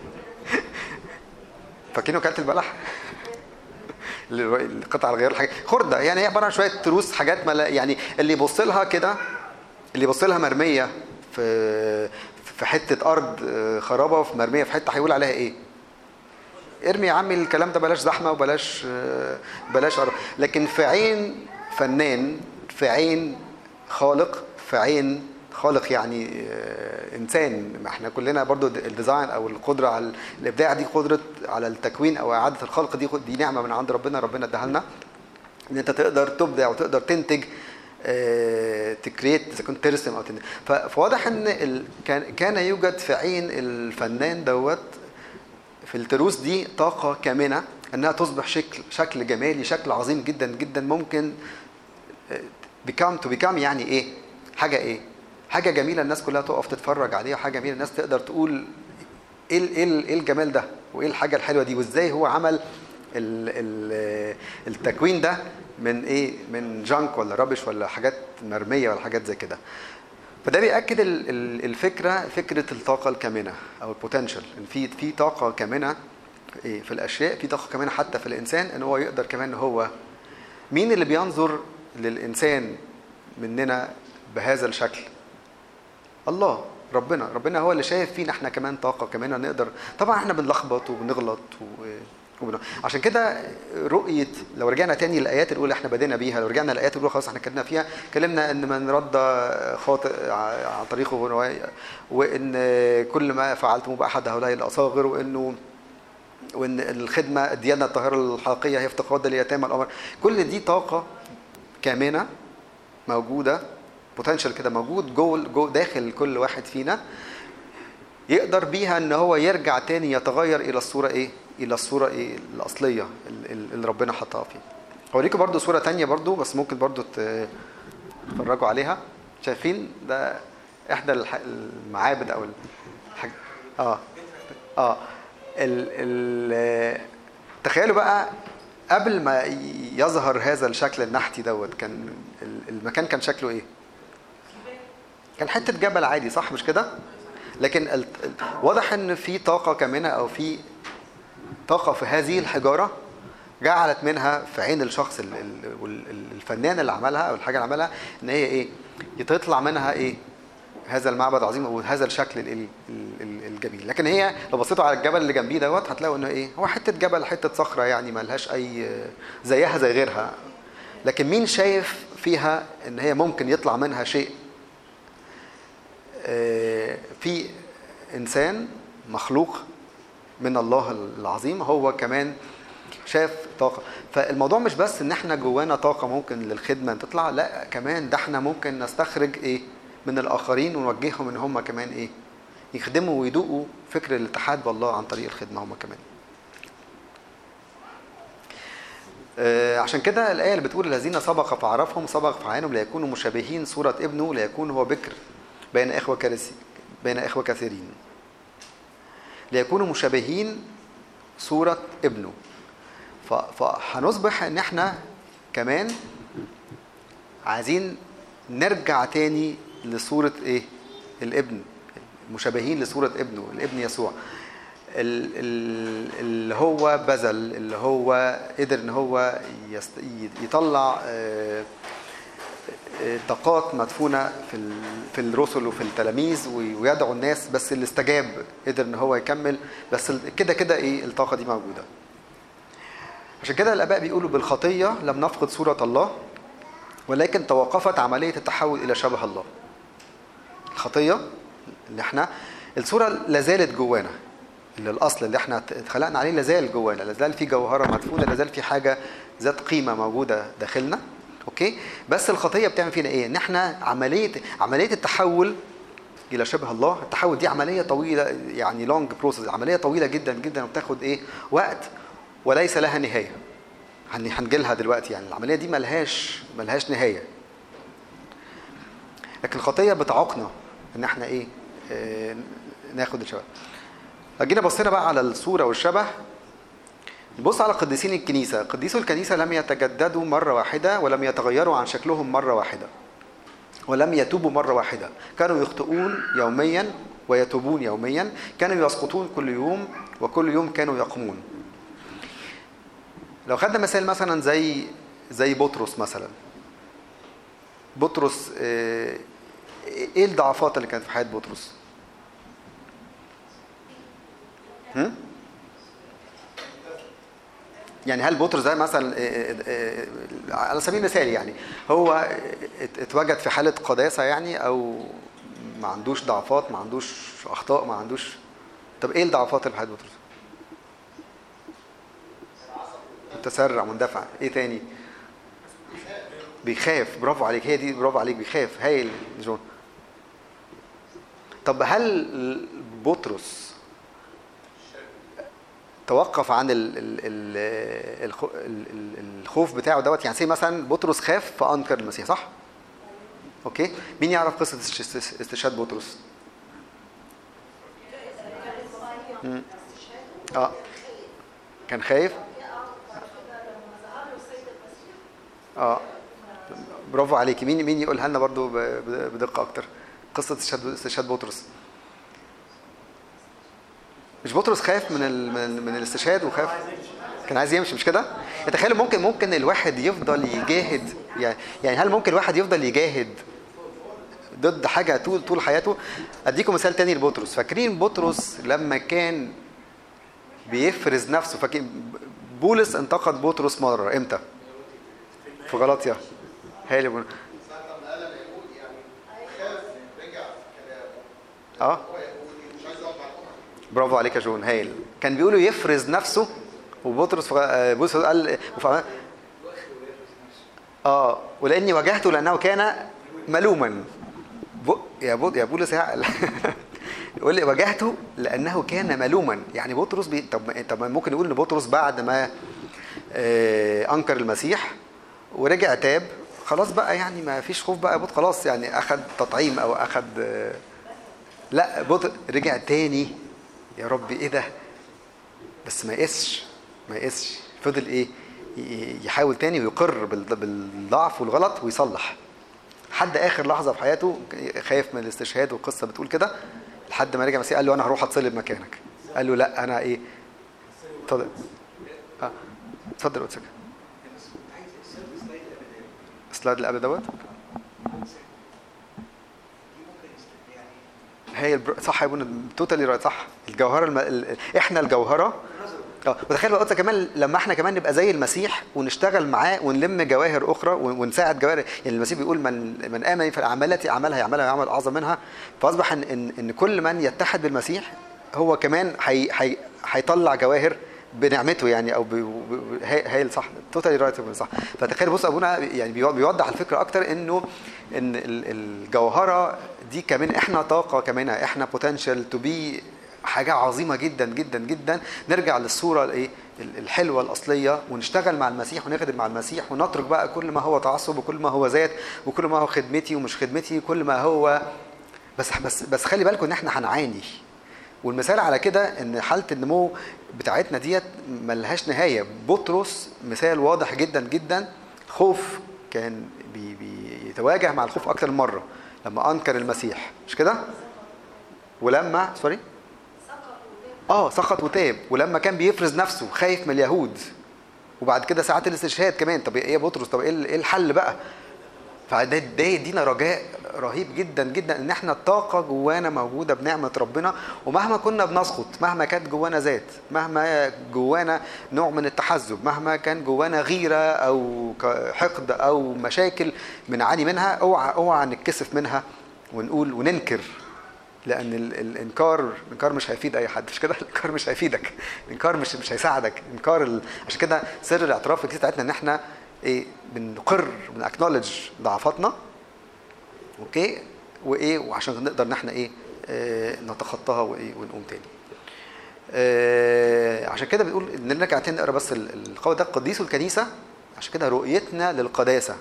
فاكرين وكاله البلح اللي- القطع الغيار الحاجات خرده يعني هي عباره عن شويه تروس حاجات ملا يعني اللي يبص لها كده اللي يبص لها مرميه في في حته ارض آه، خرابه في مرميه في حته هيقول عليها ايه ارمي يا عمي الكلام ده بلاش زحمه وبلاش آه، بلاش قرف لكن في عين فنان في عين خالق في عين خالق يعني آه، انسان ما احنا كلنا برضو د- الديزاين او القدره على الابداع دي قدره على التكوين او اعاده الخلق دي دي نعمه من عند ربنا ربنا اداها لنا ان انت تقدر تبدع وتقدر تنتج تكريت اذا كنت ترسم او تنتج ف- فواضح ان ال- كان كان يوجد في عين الفنان دوت في التروس دي طاقة كامنة انها تصبح شكل شكل جمالي شكل عظيم جدا جدا ممكن بيكام تو بيكام يعني ايه حاجة ايه حاجة جميلة الناس كلها تقف تتفرج عليها وحاجة جميلة الناس تقدر تقول ايه ال- ايه ال- ايه الجمال ده وايه الحاجة الحلوة دي وازاي هو عمل ال ال التكوين ده من ايه من جانك ولا رابش ولا حاجات مرمية ولا حاجات زي كده فده بيأكد ال- ال- الفكرة فكرة الطاقة الكامنة أو البوتنشال إن في في طاقة كامنة إيه في الأشياء في طاقة كامنة حتى في الإنسان إن هو يقدر كمان إن هو مين اللي بينظر للإنسان مننا بهذا الشكل؟ الله ربنا ربنا هو اللي شايف فينا احنا كمان طاقة كمان نقدر طبعا احنا بنلخبط وبنغلط و... وبن... عشان كده رؤية لو رجعنا تاني للآيات الأولى احنا بدينا بيها لو رجعنا للآيات الأولى خلاص احنا اتكلمنا فيها اتكلمنا ان من رد خاطئ ع- عن طريقه وان كل ما فعلتم بأحد هؤلاء الأصاغر وانه وان الخدمه الديانه الطاهره الحقيقيه هي افتقاد اليتامى الامر كل دي طاقه كامنه موجوده بوتنشال كده موجود جوه جو داخل كل واحد فينا يقدر بيها ان هو يرجع تاني يتغير الى الصوره ايه الى الصوره ايه الاصليه ال- ال- اللي ربنا حطها فيه هوريكم برضو صوره تانية برضو بس ممكن برضو ت- تتفرجوا عليها شايفين ده احدى الح- المعابد او الحاج... اه اه ال ال تخيلوا بقى قبل ما ي- يظهر هذا الشكل النحتي دوت كان ال- المكان كان شكله ايه كان حته جبل عادي صح مش كده لكن ال- ال- واضح ان في طاقه كامنه او في طاقه في هذه الحجاره جعلت منها في عين الشخص ال- ال- وال- ال- الفنان اللي عملها او الحاجه اللي عملها ان هي ايه تطلع منها ايه هذا المعبد العظيم وهذا الشكل ال- ال- ال- الجميل لكن هي لو بصيتوا على الجبل اللي جنبيه دوت هتلاقوا انه ايه هو حته جبل حته صخره يعني ما لهاش اي زيها زي غيرها لكن مين شايف فيها ان هي ممكن يطلع منها شيء آه، في انسان مخلوق من الله العظيم هو كمان شاف طاقه فالموضوع مش بس ان احنا جوانا طاقه ممكن للخدمه تطلع لا كمان ده احنا ممكن نستخرج ايه من الاخرين ونوجههم ان هم كمان ايه يخدموا ويدوقوا فكر الاتحاد بالله عن طريق الخدمه هم كمان آه، عشان كده الآية اللي بتقول الذين سبق فعرفهم سبق فعينهم ليكونوا مشابهين صورة ابنه ليكون هو بكر بين إخوة كرسي بين إخوة كثيرين ليكونوا مشابهين صورة ابنه ف- فهنصبح ان احنا كمان عايزين نرجع تاني لصورة ايه الابن مشابهين لصورة ابنه الابن يسوع ال- ال- اللي هو بذل اللي هو قدر ان هو يست- يطلع آه، آه، طاقات مدفونه في ال- في الرسل وفي التلاميذ وي- ويدعو الناس بس اللي استجاب قدر ان هو يكمل بس ال- كده كده ايه الطاقه دي موجوده عشان كده الاباء بيقولوا بالخطيه لم نفقد صوره الله ولكن توقفت عمليه التحول الى شبه الله الخطيه اللي احنا الصوره لازالت جوانا اللي الاصل اللي احنا اتخلقنا عليه لازال جوانا لازال في جوهره مدفونه لازال في حاجه ذات قيمه موجوده داخلنا اوكي بس الخطيه بتعمل فينا ايه ان احنا عمليه عمليه التحول الى شبه الله التحول دي عمليه طويله يعني لونج بروسيس عمليه طويله جدا جدا وبتاخد ايه وقت وليس لها نهايه هن- هنجيلها دلوقتي يعني العمليه دي ملهاش ملهاش نهايه لكن الخطيه بتعوقنا ان احنا ايه آه، ناخد الشبه جينا بصينا بقى على الصوره والشبه نبص على قديسين الكنيسه قديسو الكنيسه لم يتجددوا مره واحده ولم يتغيروا عن شكلهم مره واحده ولم يتوبوا مرة واحدة كانوا يخطئون يوميا ويتوبون يوميا كانوا يسقطون كل يوم وكل يوم كانوا يقومون لو خدنا مثال مثلا زي زي بطرس مثلا بطرس آه، ايه الضعفات اللي كانت في حياة بطرس هم؟ يعني هل بطرس ده مثلا آه، آه، آه، على سبيل المثال يعني هو ات- اتوجد في حالة قداسة يعني او ما عندوش ضعفات ما عندوش اخطاء ما عندوش طب ايه الضعفات اللي في حياة بطرس؟ متسرع مندفع ايه تاني؟ بيخاف برافو عليك هي دي برافو عليك بيخاف هايل جون طب هل بطرس توقف عن ال ال ال الخو- ال- ال- الخوف بتاعه دوت يعني زي مثلا بطرس خاف فانكر المسيح صح؟ اوكي مين يعرف قصه است- استشهاد بطرس؟ مم. اه كان خايف اه برافو عليكي مين مين يقولها لنا برضو ب- ب- بدقه اكتر قصه استشهاد استشهاد بطرس مش بطرس خاف من ال... من, ال... من الاستشهاد وخاف كان عايز يمشي مش كده تخيلوا ممكن ممكن الواحد يفضل يجاهد يعني يعني هل ممكن الواحد يفضل يجاهد ضد حاجه طول طول حياته اديكم مثال تاني لبطرس فاكرين بطرس لما كان بيفرز نفسه فاكرين بولس انتقد بطرس مره امتى في غلطيا هايل يا بولس. ساعة ما قال انا يهودي يعني خاف رجع في كلامه اه هو يهودي مش عايز يقعد مع الامم برافو عليك يا جون هايل كان بيقولوا يفرز نفسه وبطرس ف- آه، بطرس قال وف- اه ولاني واجهته لانه كان ملوما ب... يا بو... يا بولس يا يقول لي واجهته لانه كان ملوما يعني بطرس بي... طب طب ممكن نقول ان بطرس بعد ما آه انكر المسيح ورجع تاب خلاص بقى يعني ما فيش خوف بقى بط خلاص يعني اخد تطعيم او اخد آه لا بط... رجع تاني يا رب ايه ده بس ما يقسش ما يقسش فضل ايه ي- يحاول تاني ويقر بال- بالضعف والغلط ويصلح لحد اخر لحظه في حياته خايف من الاستشهاد والقصه بتقول كده لحد ما رجع المسيح قال له انا هروح اتصلب مكانك قال له لا انا ايه اتفضل اه اتفضل يا أستاذ. السلايد اللي قبل دوت هي البر... صح يا ابونا توتالي رايت صح الجوهره الم... ال... احنا الجوهره اه وتخيل بقى قلت كمان لما احنا كمان نبقى زي المسيح ونشتغل معاه ونلم جواهر اخرى ون- ونساعد جواهر يعني المسيح بيقول من من امن في الاعمال التي اعملها يعملها يعمل اعظم منها فاصبح ان ان, إن كل من يتحد بالمسيح هو كمان هي... هي... هيطلع جواهر بنعمته يعني او ب... ب... هي هي صح توتالي رايت صح فتخيل بص ابونا يعني بيو- بيوضح الفكره اكتر انه ان ال- الجوهره دي كمان احنا طاقه كمان احنا بوتنشال تو بي حاجه عظيمه جدا جدا جدا نرجع للصوره الايه ال- الحلوه الاصليه ونشتغل مع المسيح ونخدم مع المسيح ونترك بقى كل ما هو تعصب وكل ما هو ذات وكل ما هو خدمتي ومش خدمتي كل ما هو بس بس بس خلي بالكم ان احنا هنعاني والمثال على كده ان حاله النمو بتاعتنا ديت ملهاش نهايه بطرس مثال واضح جدا جدا خوف كان بي بيتواجه مع الخوف اكتر من مره لما انكر المسيح مش كده ولما سوري اه سقط وتاب ولما كان بيفرز نفسه خايف من اليهود وبعد كده ساعات الاستشهاد كمان طب ايه يا بطرس طب ايه ال- إيه الحل بقى فده ده يدينا رجاء رهيب جدا جدا ان احنا الطاقه جوانا موجوده بنعمه ربنا ومهما كنا بنسقط مهما كانت جوانا ذات مهما جوانا نوع من التحزب مهما كان جوانا غيره او ك- حقد او مشاكل بنعاني منها اوعى اوعى نتكسف منها ونقول وننكر لان ال- الانكار الانكار مش هيفيد اي حد مش كده الانكار مش هيفيدك الانكار مش مش هيساعدك انكار ال... عشان كده سر الاعتراف في الكنيسه بتاعتنا ان احنا ايه بنقر بنأكنولج ضعفاتنا اوكي وايه وعشان نقدر ان احنا ايه آه نتخطاها وايه ونقوم تاني آه عشان كده بنقول ان نرجع تاني نقرا بس ال- القول ده قديس الكنيسه عشان كده رؤيتنا للقداسه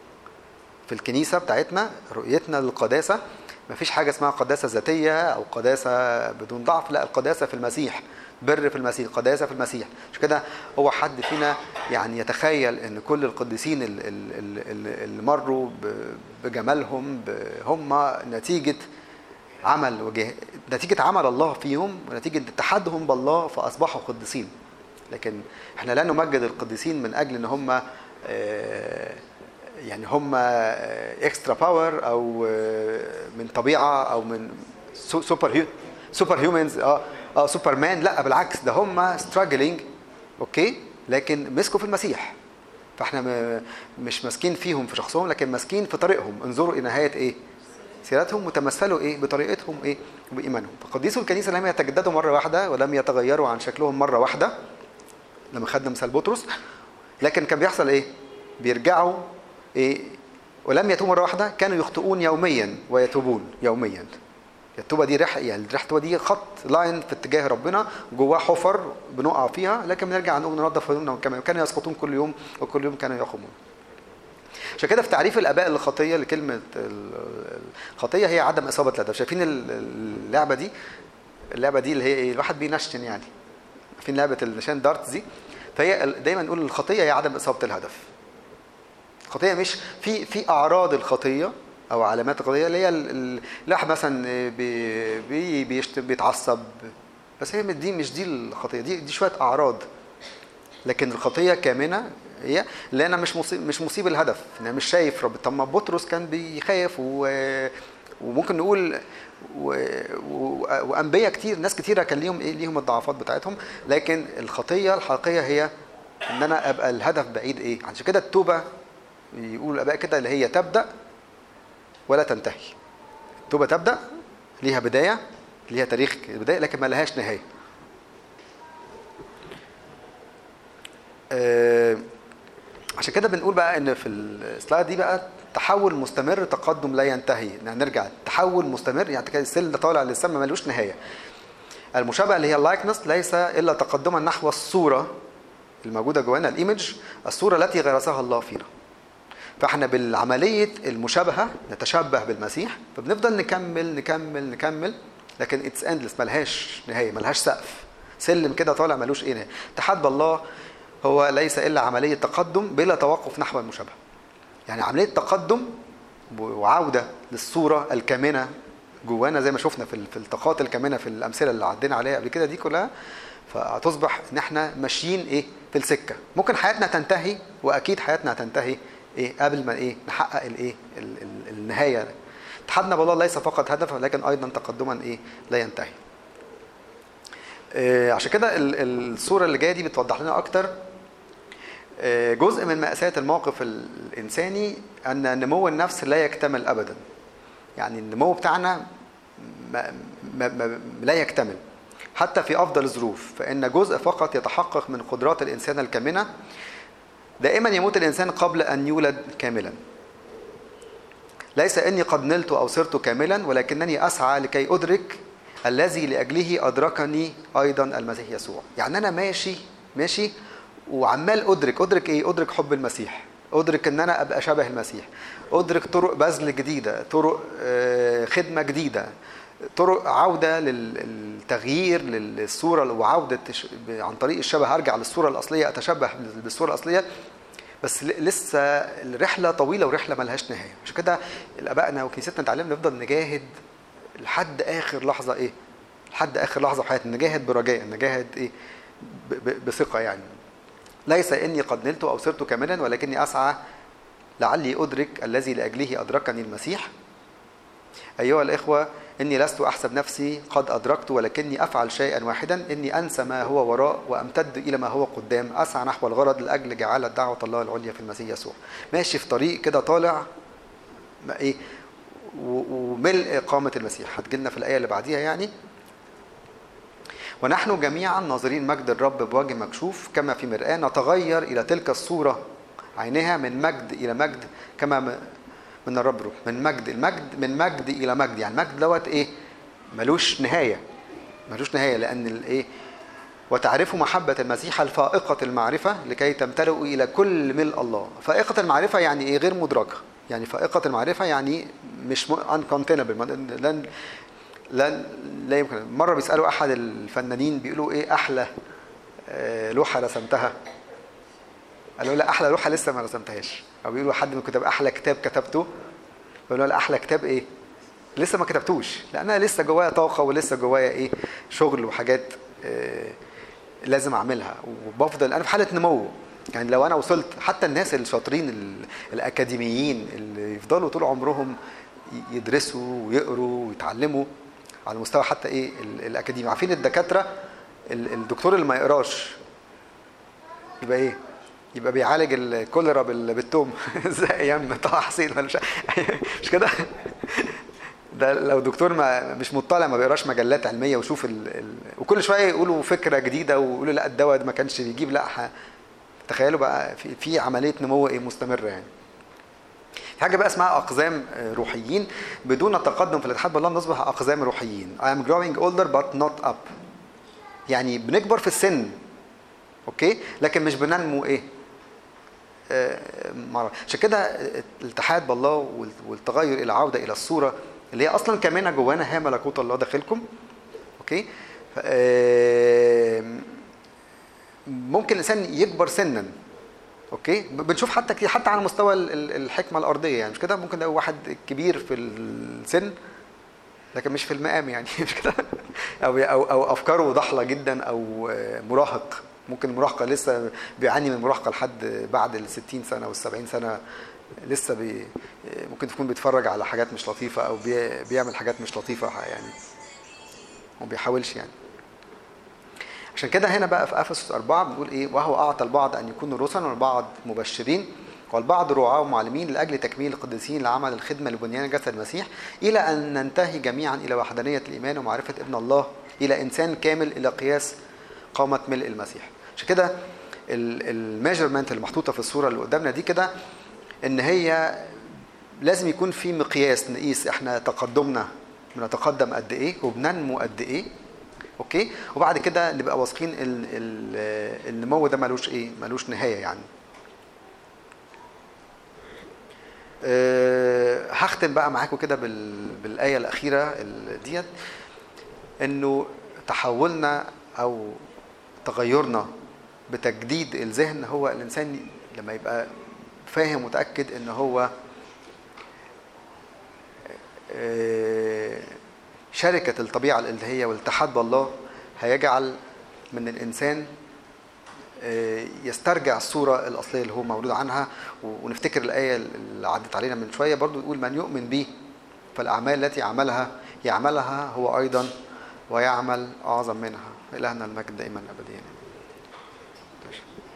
في الكنيسة بتاعتنا رؤيتنا للقداسة مفيش حاجة اسمها قداسة ذاتية أو قداسة بدون ضعف لا القداسة في المسيح بر في المسيح قداسة في المسيح مش كده هو حد فينا يعني يتخيل ان كل القديسين ال- ال- ال- ال- اللي مروا ب- بجمالهم ب- هم نتيجة عمل وجه نتيجة عمل الله فيهم ونتيجة اتحادهم بالله فأصبحوا قديسين لكن احنا لا نمجد القديسين من أجل ان هم آه، يعني هم اكسترا باور او آه، من طبيعه او من سو- سوبر هيو سوبر هيومنز اه اه سوبر مان لا بالعكس ده هم ستراجلينج اوكي لكن مسكوا في المسيح فاحنا م- مش ماسكين فيهم في شخصهم لكن ماسكين في طريقهم انظروا الى نهايه ايه سيرتهم وتمثلوا ايه بطريقتهم ايه وبايمانهم فقديسوا الكنيسه لم يتجددوا مره واحده ولم يتغيروا عن شكلهم مره واحده لما خدنا مثال بطرس لكن كان بيحصل ايه بيرجعوا ايه ولم يتوبوا مره واحده كانوا يخطئون يوميا ويتوبون يوميا التوبه دي رح يعني الرح التوبه دي خط لاين في اتجاه ربنا جواه حفر بنقع فيها لكن بنرجع نقوم ننظف هدومنا كما كانوا يسقطون كل يوم وكل يوم كانوا يقومون عشان كده في تعريف الاباء للخطيه لكلمه ال- الخطيه هي عدم اصابه الهدف شايفين ال- اللعبه دي اللعبه دي اللي هي ايه الواحد بينشن يعني عارفين لعبه النشان دارتس دي فهي ال- دايما نقول الخطيه هي عدم اصابه الهدف الخطيه مش في في اعراض الخطيه او علامات الخطيه اللي هي ال- ال- الواحد مثلا بي بي بيشت- بيتعصب بس هي دي مش دي الخطيه دي دي شويه اعراض لكن الخطيه كامنه هي اللي انا مش مصيب مش مصيب الهدف انا مش شايف رب طب ما بطرس كان بيخاف و وممكن نقول و... و... وانبياء كتير ناس كتيره كان ليهم ايه ليهم الضعفات بتاعتهم لكن الخطيه الحقيقيه هي ان انا ابقى الهدف بعيد ايه عشان كده التوبه يقول الاباء كده اللي هي تبدا ولا تنتهي التوبه تبدا ليها بدايه ليها تاريخ بدايه لكن ما لهاش نهايه آه، عشان كده بنقول بقى ان في السلايد دي بقى تحول مستمر تقدم لا ينتهي يعني نرجع تحول مستمر يعني كده السل ده طالع للسما ملوش نهايه المشابهه اللي هي اللايكنس ليس الا تقدما نحو الصوره الموجوده جوانا الايمج الصوره التي غرسها الله فينا فاحنا بالعمليه المشابهه نتشبه بالمسيح فبنفضل نكمل نكمل نكمل لكن اتس اندلس ملهاش نهايه ملهاش سقف سلم كده طالع ملوش ايه نهايه اتحاد بالله هو ليس الا عمليه تقدم بلا توقف نحو المشابهه يعني عمليه تقدم وعوده للصوره الكامنه جوانا زي ما شفنا في في الطاقات الكامنه في الامثله اللي عدينا عليها قبل كده دي كلها فهتصبح ان احنا ماشيين ايه في السكه ممكن حياتنا تنتهي واكيد حياتنا هتنتهي ايه قبل ما ايه نحقق الايه ال- ال- النهايه اتحادنا بالله ليس فقط هدف ولكن ايضا تقدما ايه لا ينتهي آه، عشان كده ال- الصوره اللي جايه دي بتوضح لنا اكتر آه، جزء من مأساة الموقف الإنساني أن نمو النفس لا يكتمل أبدا يعني النمو بتاعنا ما ما ما لا يكتمل حتى في أفضل الظروف فإن جزء فقط يتحقق من قدرات الإنسان الكامنة دائما يموت الإنسان قبل أن يولد كاملا ليس إني قد نلت أو صرت كاملا ولكنني أسعى لكي أدرك الذي لأجله أدركني أيضا المسيح يسوع يعني أنا ماشي ماشي وعمال أدرك أدرك إيه أدرك حب المسيح أدرك إن أنا أبقى شبه المسيح أدرك طرق بذل جديدة طرق آه، خدمة جديدة طرق عودة للتغيير للصورة وعودة ش- عن طريق الشبه أرجع للصورة الأصلية أتشبه بالصورة الأصلية بس ل- لسه الرحلة طويلة ورحلة ملهاش نهاية عشان كده الآبائنا وكنيستنا اتعلمنا نفضل نجاهد لحد آخر لحظة إيه لحد آخر لحظة في حياتنا نجاهد برجاء نجاهد إيه ب- ب- بثقة يعني ليس إني قد نلت أو صرت كاملا ولكني أسعى لعلي أدرك الذي لأجله أدركني المسيح أيها الإخوة إني لست أحسب نفسي قد أدركت ولكني أفعل شيئا واحدا إني أنسى ما هو وراء وأمتد إلى ما هو قدام أسعى نحو الغرض لأجل جعالة دعوة الله العليا في المسيح يسوع ماشي في طريق كده طالع ما إيه و- وملء قامة المسيح هتجيلنا في الآية اللي بعديها يعني ونحن جميعا ناظرين مجد الرب بوجه مكشوف كما في مرآة نتغير إلى تلك الصورة عينها من مجد إلى مجد كما م- من الرب روح من مجد المجد من مجد إلى مجد يعني المجد دوت إيه ملوش نهاية ملوش نهاية لأن الإيه وتعرفوا محبة المسيح الفائقة المعرفة لكي تمتلئوا إلى كل ملء الله فائقة المعرفة يعني إيه غير مدركة يعني فائقة المعرفة يعني مش uncontainable لن لا لا يمكن مره بيسالوا احد الفنانين بيقولوا ايه احلى آه، لوحه رسمتها قالوا لا احلى لوحه لسه ما رسمتهاش او بيقولوا حد من الكتاب احلى كتاب كتبته بيقولوا لا احلى كتاب ايه لسه ما كتبتوش لان انا لسه جوايا طاقه ولسه جوايا ايه شغل وحاجات آه، لازم اعملها وبفضل انا في حاله نمو يعني لو انا وصلت حتى الناس الشاطرين ال- الاكاديميين اللي يفضلوا طول عمرهم ي- يدرسوا ويقروا ويتعلموا على مستوى حتى ايه ال- الاكاديمي عارفين الدكاتره ال- الدكتور اللي ما يقراش يبقى ايه يبقى بيعالج الكوليرا بال- بالتوم زي ايام طه حسين ولا مش مش كده ده لو دكتور ما مش مطلع ما بيقراش مجلات علميه ويشوف ال... ال... وكل شويه يقولوا فكره جديده ويقولوا لا الدواء ده ما كانش بيجيب لا ح... تخيلوا بقى في, في عمليه نمو ايه مستمره يعني في حاجه بقى اسمها اقزام آه، روحيين بدون التقدم في الاتحاد بالله نصبح اقزام روحيين I am growing older but not up يعني بنكبر في السن اوكي لكن مش بننمو ايه آه، مرة عشان كده الاتحاد بالله وال- والتغير الى عوده الى الصوره اللي هي اصلا كمان جوانا هي ملكوت الله داخلكم اوكي ف- آم، ممكن الانسان يكبر سنا اوكي ب- بنشوف حتى كتير حتى على مستوى ال- ال- الحكمه الارضيه يعني مش كده ممكن نلاقي واحد كبير في السن لكن مش في المقام يعني مش كده او او او افكاره ضحله جدا او آه، مراهق ممكن المراهقه لسه بيعاني من المراهقه لحد بعد ال 60 سنه وال 70 سنه لسه بي ممكن تكون بيتفرج على حاجات مش لطيفه او بي بيعمل حاجات مش لطيفه يعني وما بيحاولش يعني عشان كده هنا بقى في افسس أربعة بنقول ايه وهو اعطى البعض ان يكونوا رسلا والبعض مبشرين والبعض رعاة ومعلمين لأجل تكميل القديسين لعمل الخدمة لبنيان جسد المسيح إلى أن ننتهي جميعا إلى وحدانية الإيمان ومعرفة ابن الله إلى إنسان كامل إلى قياس قامة ملء المسيح عشان كده الميجرمنت اللي محطوطة في الصورة اللي قدامنا دي كده إن هي لازم يكون في مقياس نقيس احنا تقدمنا بنتقدم قد ايه وبننمو قد ايه اوكي وبعد كده نبقى واثقين ال- ال- النمو ده ملوش ايه ملوش نهايه يعني أه هختم بقى معاكم كده بال- بالايه الاخيره ال- ديت انه تحولنا او تغيرنا بتجديد الذهن هو الانسان لما يبقى فاهم متاكد ان هو آه، شركة الطبيعة الإلهية والاتحاد بالله هيجعل من الإنسان آه، يسترجع الصورة الأصلية اللي هو مولود عنها و- ونفتكر الآية اللي عدت علينا من شوية برضو يقول من يؤمن بي فالأعمال التي عملها يعملها هو أيضا ويعمل أعظم منها إلهنا المجد دائما أبديا